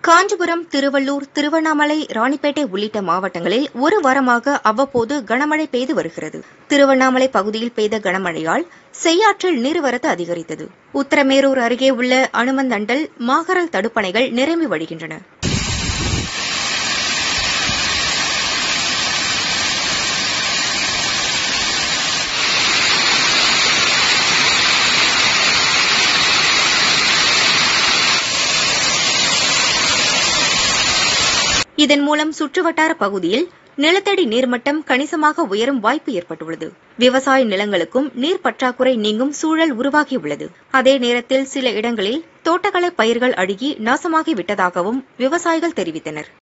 காஞ்சிபுரம் திருவள்ளூர் திருவண்ணாமலை ராணிப்பேட்டை உள்ளிட்ட மாவட்டங்களில் ஒரு வாரமாக அவ்வப்போது கனமழை பெய்து வருகிறது திருவண்ணாமலை பகுதியில் பெய்த கனமழையால் செய்யாற்றில் நீர்வரத்து அதிகரித்தது உத்தரமேரூர் அருகே உள்ள அனுமந்தண்டல் மாகரல் தடுப்பணைகள் நிரம்பி வழிகின்றன இதன் மூலம் சுற்றுவட்டார பகுதியில் நிலத்தடி நீர்மட்டம் கணிசமாக உயரும் வாய்ப்பு ஏற்பட்டுள்ளது விவசாய நிலங்களுக்கும் நீர் பற்றாக்குறை நீங்கும் சூழல் உருவாகியுள்ளது அதே நேரத்தில் சில இடங்களில் தோட்டக்கலை பயிர்கள் அழுகி நாசமாகிவிட்டதாகவும் விவசாயிகள் தெரிவித்தனர்